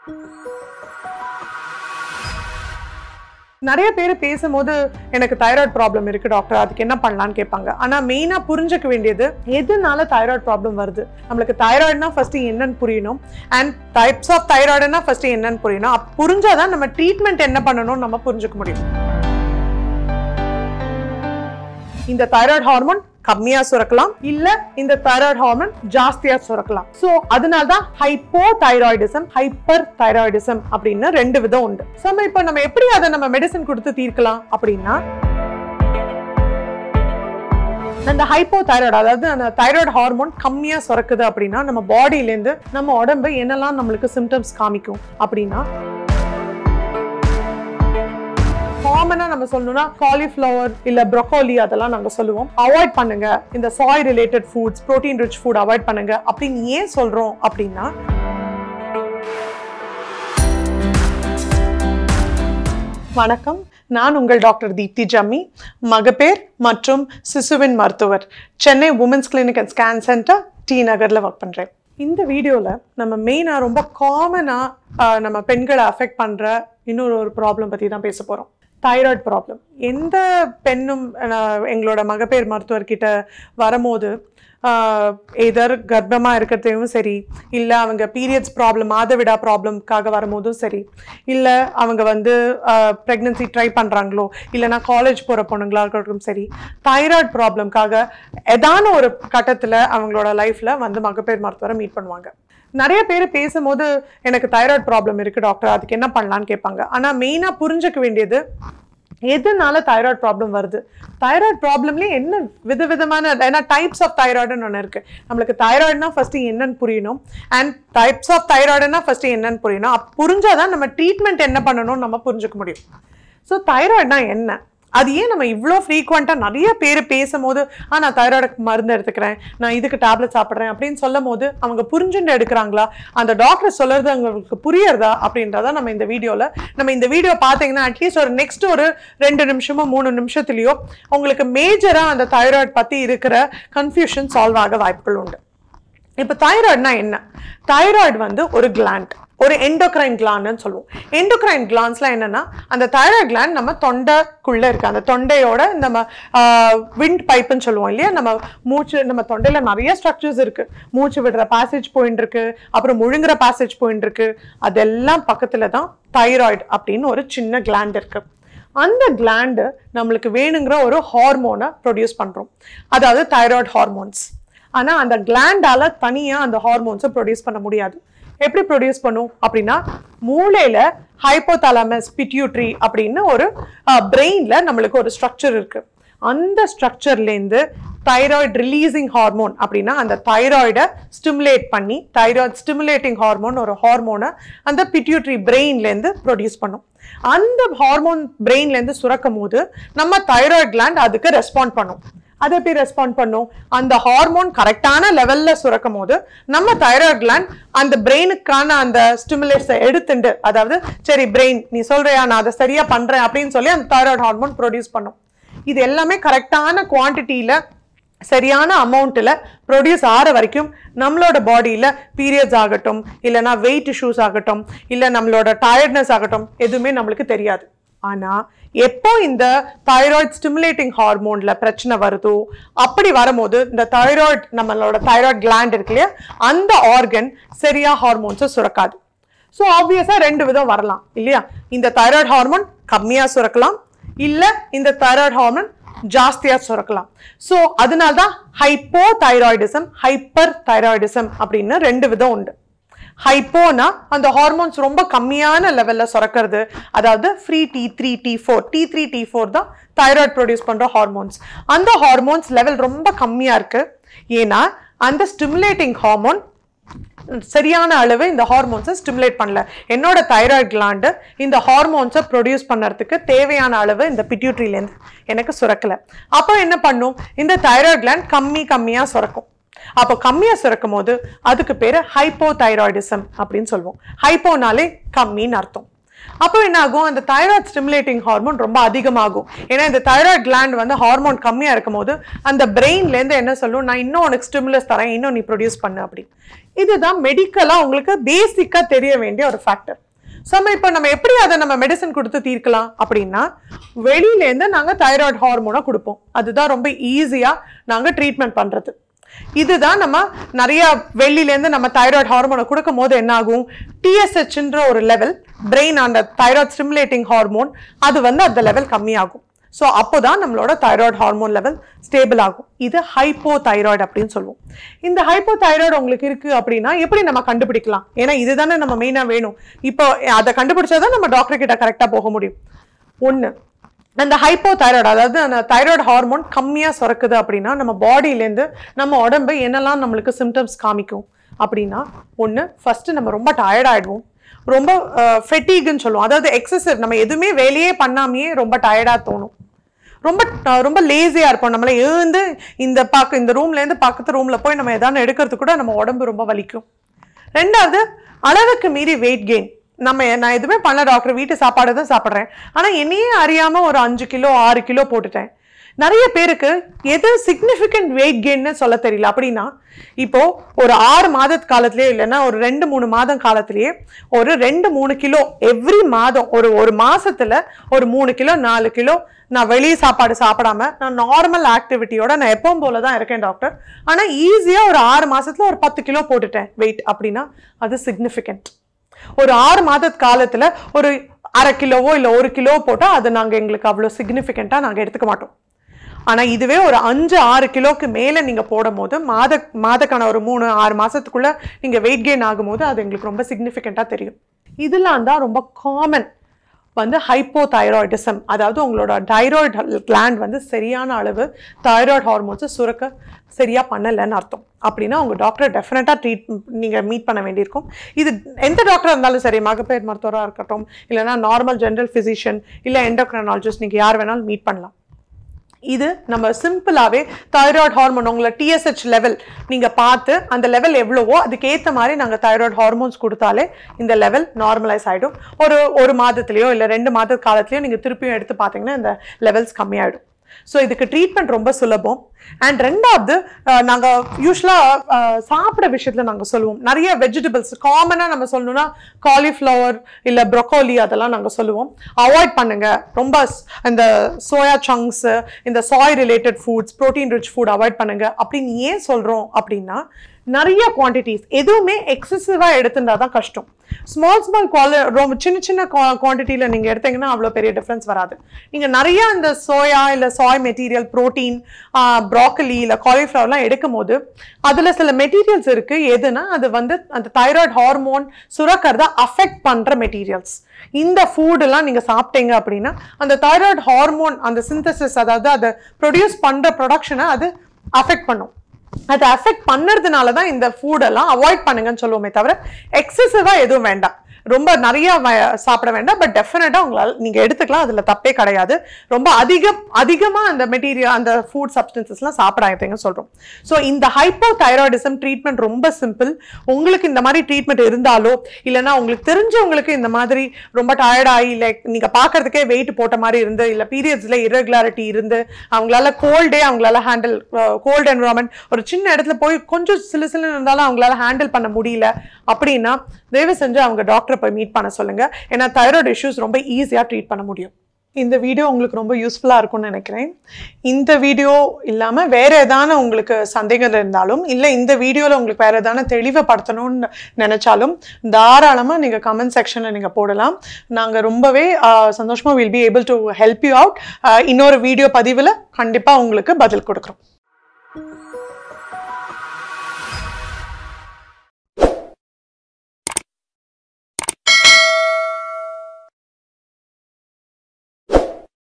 நிறைய பேர் பேசும்போது எனக்கு தைராய்டு ப்ராப்ளம் இருக்கு டாக்டர் அதுக்கு என்ன பண்ணலாம்னு கேட்பாங்க ஆனா மெயினா புரிஞ்சுக்க வேண்டியது எதனால தைராய்டு ப்ராப்ளம் வருது நம்மளுக்கு தைராய்டுனா ஃபர்ஸ்ட் என்னன்னு புரியணும் அண்ட் டைப்ஸ் ஆஃப் தைராய்டுனா ஃபர்ஸ்ட் என்னன்னு புரியணும் அப்ப புரிஞ்சாதான் நம்ம ட்ரீட்மெண்ட் என்ன பண்ணணும்னு நம்ம புரிஞ்சுக்க முடியும் இந்த தைராய்டு ஹார்மோன் கம்மியா சுரக்கலாம் இல்ல இந்த தைராய்டு ஹார்மோன் ஜாஸ்தியா சுரக்கலாம் சோ அதனால தான் ஹைப்போ தைராய்டிசம் ஹைப்பர் தைராய்டிசம் அப்படின்னு ரெண்டு விதம் உண்டு சோ நம்ம இப்ப நம்ம எப்படி அதை நம்ம மெடிசன் கொடுத்து தீர்க்கலாம் அப்படின்னா அந்த ஹைப்போ தைராய்டு அதாவது அந்த தைராய்டு ஹார்மோன் கம்மியா சுரக்குது அப்படின்னா நம்ம பாடியில இருந்து நம்ம உடம்பு என்னெல்லாம் நம்மளுக்கு சிம்டம்ஸ் காமிக்கும் அப்படின்னா காமனா நம்ம சொல்லணும்னா காலிஃப்ளவர் இல்ல ப்ரொக்கோலி அதெல்லாம் நாங்க சொல்லுவோம் அவாய்ட் பண்ணுங்க இந்த soy related foods protein rich food avoid பண்ணுங்க அப்படின்னு ஏன் சொல்றோம் அப்படின்னா வணக்கம் நான் உங்கள் டாக்டர் தீப்தி ஜம்மி மகப்பேர் மற்றும் சிசுவின் மருத்துவர் Chennai women's clinic and scan centre T நகர்ல ஒர்க் பண்றேன் இந்த வீடியோவில் நம்ம மெயினாக ரொம்ப காமனாக நம்ம பெண்களை அஃபெக்ட் பண்ணுற இன்னொரு ஒரு ப்ராப்ளம் பற்றி தான் பேச போகிறோம் தைராய்டு ப்ராப்ளம் எந்த பெண்ணும் அஹ், எங்களோட மகப்பேர் மருத்துவர்கிட்ட வரும்போது எதர் கர்ப்பமாக இருக்கிறதையும் சரி இல்லை அவங்க பீரியட்ஸ் ப்ராப்ளம் மாதவிடா ப்ராப்ளம்காக வரும்போதும் சரி இல்லை அவங்க வந்து ப்ரெக்னன்சி ட்ரை பண்ணுறாங்களோ இல்லைனா காலேஜ் போகிற பொண்ணுங்களா இருக்கட்டும் சரி தைராய்டு ப்ராப்ளம்காக ஏதான ஒரு கட்டத்தில் அவங்களோட லைஃப்பில் வந்து மகப்பேர் மருத்துவரை மீட் பண்ணுவாங்க நிறைய பேர் பேசும்போது எனக்கு தைராய்டு ப்ராப்ளம் இருக்கு டாக்டர் அதுக்கு என்ன பண்ணலாம்னு கேட்பாங்க ஆனால் மெயினாக புரிஞ்சுக்க வேண்டியது எதனால தைராய்டு ப்ராப்ளம் வருது தைராய்டு ப்ராப்ளம்லேயே என்ன விதவிதமான ஏன்னா டைப்ஸ் ஆஃப் தைராய்டுன்னு ஒன்று இருக்கு நம்மளுக்கு தைராய்டுனா ஃபர்ஸ்ட் என்னன்னு புரியணும் அண்ட் டைப்ஸ் ஆஃப் தைராய்டுனா ஃபர்ஸ்ட் என்னன்னு புரியணும் அப்ப புரிஞ்சாதான் நம்ம ட்ரீட்மெண்ட் என்ன பண்ணணும்னு நம்ம புரிஞ்சுக்க முடியும் ஸோ தைராய்டுனா என்ன அது ஏன் நம்ம இவ்வளோ ஃப்ரீக்வெண்ட்டாக நிறைய பேர் பேசும்போது ஆ நான் தைராய்டுக்கு மருந்து எடுத்துக்கிறேன் நான் இதுக்கு டேப்லெட் சாப்பிட்றேன் அப்படின்னு சொல்லும் போது அவங்க புரிஞ்சுட்டு எடுக்கிறாங்களா அந்த டாக்டர் சொல்றது அவங்களுக்கு புரியறதா அப்படின்றத நம்ம இந்த வீடியோவில் நம்ம இந்த வீடியோ பார்த்தீங்கன்னா அட்லீஸ்ட் ஒரு நெக்ஸ்ட் ஒரு ரெண்டு நிமிஷமோ மூணு நிமிஷத்துலையோ உங்களுக்கு மேஜராக அந்த தைராய்டு பற்றி இருக்கிற கன்ஃபியூஷன் சால்வ் ஆக வாய்ப்புகள் உண்டு இப்போ தைராய்டுனா என்ன தைராய்டு வந்து ஒரு கிளாண்ட் ஒரு எண்டோக்ரைன் கிளான்னு சொல்லுவோம் எண்டோக்ரைன் கிளான்ஸ்லாம் என்னன்னா அந்த தைராய்டு கிளாண்ட் நம்ம தொண்டைக்குள்ள இருக்கு அந்த தொண்டையோட நம்ம விண்ட் பைப்புன்னு சொல்லுவோம் இல்லையா நம்ம மூச்சு நம்ம தொண்டையில நிறைய ஸ்ட்ரக்சர்ஸ் இருக்கு மூச்சு விடுற பேசேஜ் பாயிண்ட் இருக்கு அப்புறம் முழுங்குற பேசேஜ் பாயிண்ட் இருக்கு அதெல்லாம் பக்கத்துல தான் தைராய்டு அப்படின்னு ஒரு சின்ன கிளாண்ட் இருக்கு அந்த கிளாண்டு நம்மளுக்கு வேணுங்கிற ஒரு ஹார்மோனை ப்ரொடியூஸ் பண்றோம் அதாவது தைராய்டு ஹார்மோன்ஸ் ஆனா அந்த கிளாண்டால தனியா அந்த ஹார்மோன்ஸை ப்ரொடியூஸ் பண்ண முடியாது எப்படி ப்ரொடியூஸ் பண்ணும் அப்படின்னா மூளையில ஹைப்போதாலமஸ் பிட்யூட்ரி அப்படின்னு ஒரு பிரெயின்ல நம்மளுக்கு ஒரு ஸ்ட்ரக்சர் இருக்கு அந்த ஸ்ட்ரக்சர்லேருந்து தைராய்டு ரிலீசிங் ஹார்மோன் அப்படின்னா அந்த தைராய்டை ஸ்டிமுலேட் பண்ணி தைராய்டு ஸ்டிமுலேட்டிங் ஹார்மோன் ஒரு ஹார்மோனை அந்த பிட்யூட்ரி பிரெயின்லேருந்து ப்ரொடியூஸ் பண்ணும் அந்த ஹார்மோன் பிரெயின்லேருந்து சுரக்கும் போது நம்ம தைராய்டு கிளாண்ட் அதுக்கு ரெஸ்பாண்ட் பண்ணும் அதை எப்படி ரெஸ்பாண்ட் பண்ணும் அந்த ஹார்மோன் கரெக்டான லெவல்ல சுரக்கும் போது நம்ம தைராய்டு கிளாண்ட் அந்த பிரெயினுக்கான அந்த ஸ்டிமுலேட்ஸை எடுத்துண்டு அதாவது சரி பிரெயின் நீ சொல்றியா நான் அதை சரியா பண்றேன் அப்படின்னு சொல்லி அந்த தைராய்டு ஹார்மோன் ப்ரொடியூஸ் பண்ணும் இது எல்லாமே கரெக்டான குவான்டிட்டியில சரியான அமௌண்ட்டில் ப்ரொடியூஸ் ஆகிற வரைக்கும் நம்மளோட பாடியில் பீரியட்ஸ் ஆகட்டும் இல்லைனா வெயிட் இஷ்யூஸ் ஆகட்டும் இல்லை நம்மளோட டயர்ட்னஸ் ஆகட்டும் எதுவுமே நம்மளுக்கு தெரியாது ஆனால் எப்போ இந்த தைராய்டு ஸ்டிமுலேட்டிங் ஹார்மோனில் பிரச்சனை வருதோ அப்படி வரும்போது இந்த தைராய்டு நம்மளோட தைராய்டு கிளாண்ட் இருக்கு இல்லையா அந்த ஆர்கன் சரியா ஹார்மோன்ஸை சுரக்காது ஸோ ஆப்வியஸாக ரெண்டு விதம் வரலாம் இல்லையா இந்த தைராய்டு ஹார்மோன் கம்மியாக சுரக்கலாம் இல்லை இந்த தைராய்டு ஹார்மோன் ஜாஸ்தியாக சுரக்கலாம் ஸோ அதனால தான் ஹைப்போ தைராய்டிசம் ஹைப்பர் தைராய்டிசம் அப்படின்னு ரெண்டு விதம் உண்டு ஹைப்போனா அந்த ஹார்மோன்ஸ் ரொம்ப கம்மியான லெவல்ல சுரக்கிறது அதாவது free T three T four T three T four தான் தைராய்டு ப்ரொடியூஸ் பண்ற ஹார்மோன்ஸ் அந்த ஹார்மோன்ஸ் லெவல் ரொம்ப கம்மியா இருக்கு ஏன்னா அந்த ஸ்டிமுலேட்டிங் ஹார்மோன் சரியான அளவு இந்த ஹார்மோன்ஸை ஸ்டிமுலேட் பண்ணல என்னோட தைராய்டு கிளாண்டு இந்த ஹார்மோன்ஸை ப்ரொடியூஸ் பண்ணறதுக்கு தேவையான அளவு இந்த பிட்யூட்ரிலேருந்து எனக்கு சுரக்கல அப்போ என்ன பண்ணும் இந்த தைராய்டு கிளாண்ட் கம்மி கம்மியாக சுரக்கும் அப்போ கம்மியாக சுரக்கும் போது அதுக்கு பேர் ஹைப்போ தைராய்டிசம் அப்படின்னு சொல்லுவோம் ஹைப்போனாலே கம்மின்னு அர்த்தம் அப்போ என்ன ஆகும் அந்த தைராய்டு ஸ்டிமுலேட்டிங் ஹார்மோன் ரொம்ப அதிகமாகும் ஏன்னா இந்த தைராய்டு கிளாண்ட் வந்து ஹார்மோன் கம்மியாக இருக்கும் போது அந்த பிரெயின்லேருந்து என்ன சொல்லும் நான் இன்னும் உனக்கு ஸ்டிமுலஸ் தரேன் இன்னும் நீ ப்ரொடியூஸ் பண்ணு அப்படி இதுதான் மெடிக்கலாக உங்களுக்கு பேசிக்காக தெரிய வேண்டிய ஒரு ஃபேக்டர் ஸோ நம்ம இப்போ நம்ம எப்படி அதை நம்ம மெடிசன் கொடுத்து தீர்க்கலாம் அப்படின்னா வெளியிலேருந்து நாங்கள் தைராய்டு ஹார்மோனை கொடுப்போம் அதுதான் ரொம்ப ஈஸியாக நாங்கள் ட்ரீட்மெண்ட் பண்ணுறது இதுதான் நம்ம நிறைய வெளியிலேருந்து நம்ம தைராய்டு ஹார்மோனை கொடுக்கும் போது என்ன ஆகும் டிஎஸ்ஹெச்ன்ற ஒரு லெவல் பிரெயின் அந்த தைராய்டு ஸ்டிமுலேட்டிங் ஹார்மோன் அது வந்து அந்த லெவல் கம்மியாகும் ஸோ அப்போதான் நம்மளோட தைராய்டு ஹார்மோன் லெவல் ஸ்டேபிள் ஆகும் இது ஹைப்போ தைராய்டு அப்படின்னு சொல்லுவோம் இந்த ஹைப்போ தைராய்டு உங்களுக்கு இருக்கு அப்படின்னா எப்படி நம்ம கண்டுபிடிக்கலாம் ஏன்னா இதுதானே நம்ம மெயினாக வேணும் இப்போ அதை கண்டுபிடிச்சாதான் நம்ம டாக்டர் கிட்ட கரெக்டாக போக முடியும் ஒன்று அந்த ஹைப்போ தைராய்டு அதாவது அந்த தைராய்டு ஹார்மோன் கம்மியாக சுரக்குது அப்படின்னா நம்ம பாடியிலேருந்து நம்ம உடம்பு என்னெல்லாம் நம்மளுக்கு சிம்டம்ஸ் காமிக்கும் அப்படின்னா ஒன்று ஃபஸ்ட்டு நம்ம ரொம்ப டயர்ட் ஆயிடுவோம் ரொம்ப ஃபெட்டிகுன்னு சொல்லுவோம் அதாவது எக்ஸசிவ் நம்ம எதுவுமே வேலையே பண்ணாமையே ரொம்ப டயர்டாக தோணும் ரொம்ப அஹ், ரொம்ப லேசியாக இருப்போம் நம்மளை எழுந்து இந்த பக்க இந்த ரூம்லேருந்து பக்கத்து ரூமில் போய் நம்ம எதாவது எடுக்கிறது கூட நம்ம உடம்பு ரொம்ப வலிக்கும் ரெண்டாவது அளவுக்கு மீறி வெயிட் கெயின் நம்ம நான் எதுவுமே பண்ணல டாக்டர் வீட்டு சாப்பாடு தான் சாப்பிட்றேன் ஆனால் என்னையே அறியாமல் ஒரு அஞ்சு கிலோ ஆறு கிலோ போட்டுட்டேன் நிறைய பேருக்கு எது சிக்னிஃபிகண்ட் வெயிட் கெயின்னு சொல்ல தெரியல அப்படின்னா இப்போ ஒரு ஆறு மாதத்து காலத்திலேயே இல்லைன்னா ஒரு ரெண்டு மூணு மாதம் காலத்திலேயே ஒரு ரெண்டு மூணு கிலோ எவ்ரி மாதம் ஒரு ஒரு மாசத்துல ஒரு மூணு கிலோ நாலு கிலோ நான் வெளியே சாப்பாடு சாப்பிடாம நான் நார்மல் ஆக்டிவிட்டியோட நான் எப்பவும் போல தான் இருக்கேன் டாக்டர் ஆனால் ஈஸியாக ஒரு ஆறு மாசத்துல ஒரு பத்து கிலோ போட்டுட்டேன் வெயிட் அப்படின்னா அது சிக்னிஃபிகண்ட் ஒரு ஆறு மாதத்து காலத்துல ஒரு அரை கிலோவோ இல்லை ஒரு கிலோ போட்டால் அது நாங்கள் எங்களுக்கு அவ்வளோ சிக்னிஃபிகண்ட்டாக நாங்கள் எடுத்துக்க மாட்டோம் ஆனால் இதுவே ஒரு அஞ்சு ஆறு கிலோக்கு மேலே நீங்கள் போடும் போது மாத மாதக்கான ஒரு மூணு ஆறு மாதத்துக்குள்ளே நீங்கள் வெயிட் கெயின் ஆகும்போது அது எங்களுக்கு ரொம்ப சிக்னிஃபிகண்ட்டாக தெரியும் இதெல்லாம் தான் ரொம்ப காமன் வந்து ஹைப்போதைராய்டிசம் அதாவது உங்களோட தைராய்டு கிளாண்ட் வந்து சரியான அளவு தைராய்டு ஹார்மோன்ஸை சுரக்க சரியாக பண்ணலைன்னு அர்த்தம் அப்படின்னா உங்கள் டாக்டரை டெஃபினட்டாக ட்ரீட் நீங்கள் மீட் பண்ண வேண்டியிருக்கும் இது எந்த டாக்டராக இருந்தாலும் சரி மகப்பேர் மருத்துவராக இருக்கட்டும் இல்லைன்னா நார்மல் ஜென்ரல் ஃபிசிஷியன் இல்லை எண்டோக்ரனாலஜிஸ்ட் நீங்கள் யார் வேணாலும் மீட் பண்ணலாம் இது நம்ம சிம்பிளாகவே தைராய்டு ஹார்மோன் உங்களை டிஎஸ்ஹெச் லெவல் நீங்கள் பார்த்து அந்த லெவல் எவ்வளவோ அதுக்கேற்ற மாதிரி நாங்கள் தைராய்டு ஹார்மோன்ஸ் கொடுத்தாலே இந்த லெவல் நார்மலைஸ் ஆகிடும் ஒரு ஒரு மாதத்துலேயோ இல்லை ரெண்டு மாத காலத்துலேயோ நீங்கள் திருப்பியும் எடுத்து பார்த்தீங்கன்னா இந்த லெவல்ஸ் கம்மியாயிடும் ஸோ இதுக்கு ட்ரீட்மெண்ட் ரொம்ப சுலபம் அண்ட் ரெண்டாவது நாங்கள் யூஸ்வலாக சாப்பிட விஷயத்தில் நாங்கள் சொல்லுவோம் நிறைய வெஜிடபிள்ஸ் காமனாக நம்ம சொல்லணும்னா காலிஃப்ளவர் இல்லை ப்ரொக்கோலி அதெல்லாம் நாங்கள் சொல்லுவோம் அவாய்ட் பண்ணுங்க ரொம்ப ஸ்- இந்த சோயா சங்க்ஸு இந்த soy related foods protein rich food avoid பண்ணுங்க அப்படின்னு ஏன் சொல்கிறோம் அப்படின்னா நிறைய குவான்டிட்டிஸ் எதுவுமே எக்ஸசிவாக எடுத்துட்டா தான் கஷ்டம் ஸ்மால் ஸ்மால் குவாலி ரொம்ப சின்ன சின்ன குவான்டிட்டியில் நீங்கள் எடுத்தீங்கன்னா அவ்வளோ பெரிய டிஃப்ரென்ஸ் வராது நீங்கள் நிறைய இந்த சோயா இல்லை சாய் மெட்டீரியல் ப்ரோட்டீன் ப்ராக்கலி இல்லை காலிஃப்ளவர்லாம் எடுக்கும் போது அதில் சில மெட்டீரியல்ஸ் இருக்குது எதுனா அது வந்து அந்த தைராய்டு ஹார்மோன் சுரக்கிறத அஃபெக்ட் பண்ணுற மெட்டீரியல்ஸ் இந்த ஃபுட்டெல்லாம் நீங்கள் சாப்பிட்டீங்க அப்படின்னா அந்த தைராய்டு ஹார்மோன் அந்த சிந்தசிஸ் அதாவது அதை ப்ரொடியூஸ் பண்ணுற ப்ரொடக்ஷனை அது அஃபெக்ட் பண்ணும் அதை அஃபெக்ட் பண்ணுறதுனால தான் இந்த ஃபுடெல்லாம் அவாய்ட் பண்ணுங்கன்னு சொல்லுவோமே தவிர எக்ஸசிவாக எதுவும் வேண்டாம் ரொம்ப நிறைய வ- சாப்பிட வேண்டாம் பட் டெஃபினட்டாக உங்களால் நீங்கள் எடுத்துக்கலாம் அதில் தப்பே கிடையாது ரொம்ப அதிகம் அதிகமாக அந்த மெட்டீரியல் அந்த ஃபுட் சப்ஸ்டன்சஸ்லாம் சாப்பிடாதீங்கன்னு சொல்கிறோம் ஸோ இந்த ஹைப்போ தைராய்டிசம் ட்ரீட்மெண்ட் ரொம்ப சிம்பிள் உங்களுக்கு இந்த மாதிரி ட்ரீட்மெண்ட் இருந்தாலோ இல்லைன்னா உங்களுக்கு தெரிஞ்சவங்களுக்கு இந்த மாதிரி ரொம்ப டயர்டாகி இல்லை நீங்கள் பார்க்கறதுக்கே வெயிட் போட்ட மாதிரி இருந்து இல்லை பீரியட்ஸில் irregularity இருந்து அவங்களால கோல்டே அவங்களால ஹேண்டில் கோல்டு என்வரான்மெண்ட் ஒரு சின்ன இடத்துல போய் கொஞ்சம் சிலு சிலுன்னு இருந்தாலும் அவங்களால ஹேண்டில் பண்ண முடியல அப்படின்னா தயவு செஞ்சு அவங்க டாக்டரை போய் மீட் பண்ண சொல்லுங்க ஏன்னா தைராய்டு இஷ்யூஸ் ரொம்ப ஈஸியாக ட்ரீட் பண்ண முடியும் இந்த வீடியோ உங்களுக்கு ரொம்ப யூஸ்ஃபுல்லாக இருக்கும்னு நினைக்கிறேன் இந்த வீடியோ இல்லாமல் வேறு ஏதான உங்களுக்கு சந்தேகம் இருந்தாலும் இல்லை இந்த வீடியோவில் உங்களுக்கு வேறு ஏதான தெளிவுபடுத்தணும்னு நினச்சாலும் தாராளமாக நீங்கள் கமெண்ட் செக்ஷனில் நீங்கள் போடலாம் நாங்கள் ரொம்பவே சந்தோஷமாக will be able to help you out இன்னொரு வீடியோ பதிவில் கண்டிப்பாக உங்களுக்கு பதில் கொடுக்குறோம்